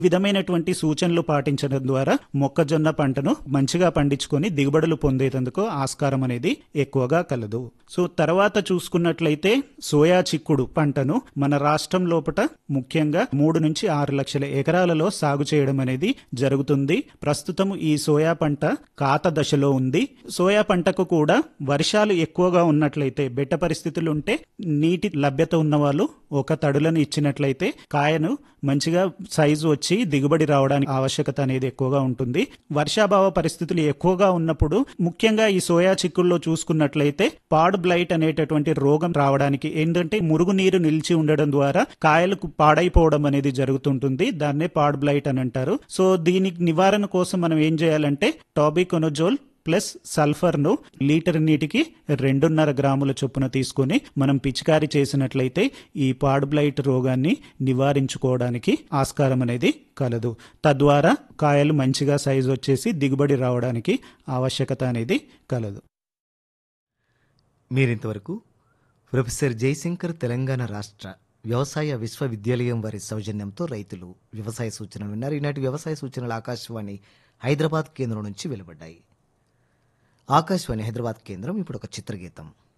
విధమైనటువంటి సూచనలు పాటించడం ద్వారా మొక్కజొన్న పంటను మంచిగా పండించుకొని దిగుబడులు పొందేందుకు ఆస్కారం అనేది ఎక్కువగా కలదు సో తర్వాత చూసుకున్నట్లయితే సోయా చిక్కుడు పంటను మన రాష్ట్రం లోపల ముఖ్యంగా మూడు నుంచి ఆరు లక్షల ఎకరాలలో సాగు చేయడం అనేది జరుగుతుంది ప్రస్తుతం ఈ సోయా పంట కాత దశలో ఉంది సోయా పంటకు కూడా వర్షాలు ఎక్కువగా ఉన్నట్లయితే బెట్ట పరిస్థితులు ఉంటే నీటి లభ్యత ఉన్న వాళ్ళు ఒక తడులను ఇచ్చినట్లయితే కాయను మంచిగా సైజు వచ్చి దిగుబడి రావడానికి ఆవశ్యకత అనేది ఎక్కువగా ఉంటుంది వర్షాభావ పరిస్థితులు ఎక్కువగా ఉన్నప్పుడు ముఖ్యంగా ఈ సోయా చిక్కుల్లో చూసుకున్నట్లయితే పాడ్ బ్లైట్ అనేటటువంటి రోగం రావడానికి ఏంటంటే మురుగునీరు నిలిచి ఉండడం ద్వారా కాయలకు పాడైపోవడం అనేది జరుగుతుంటుంది దాన్నే పాడ్ బ్లైట్ అని అంటారు సో దీనికి నివారణ కోసం మనం ఏం చేయాలంటే టాబికొనజోల్ ప్లస్ సల్ఫర్ను లీటర్ నీటికి రెండున్నర గ్రాముల చొప్పున తీసుకొని మనం పిచికారీ చేసినట్లయితే ఈ పాడ్బ్లైట్ రోగాన్ని నివారించుకోవడానికి ఆస్కారం అనేది కలదు తద్వారా కాయలు మంచిగా సైజు వచ్చేసి దిగుబడి రావడానికి ఆవశ్యకత అనేది కలదు మీరింతవరకు ప్రొఫెసర్ జయశంకర్ తెలంగాణ రాష్ట్ర వ్యవసాయ విశ్వవిద్యాలయం వారి సౌజన్యంతో రైతులు వ్యవసాయ సూచనలు విన్నారు ఈనాటి వ్యవసాయ సూచనలు ఆకాశవాణి హైదరాబాద్ కేంద్రం నుంచి వెలువడ్డాయి ఆకాశవాణి హైదరాబాద్ కేంద్రం ఇప్పుడు ఒక చిత్రగీతం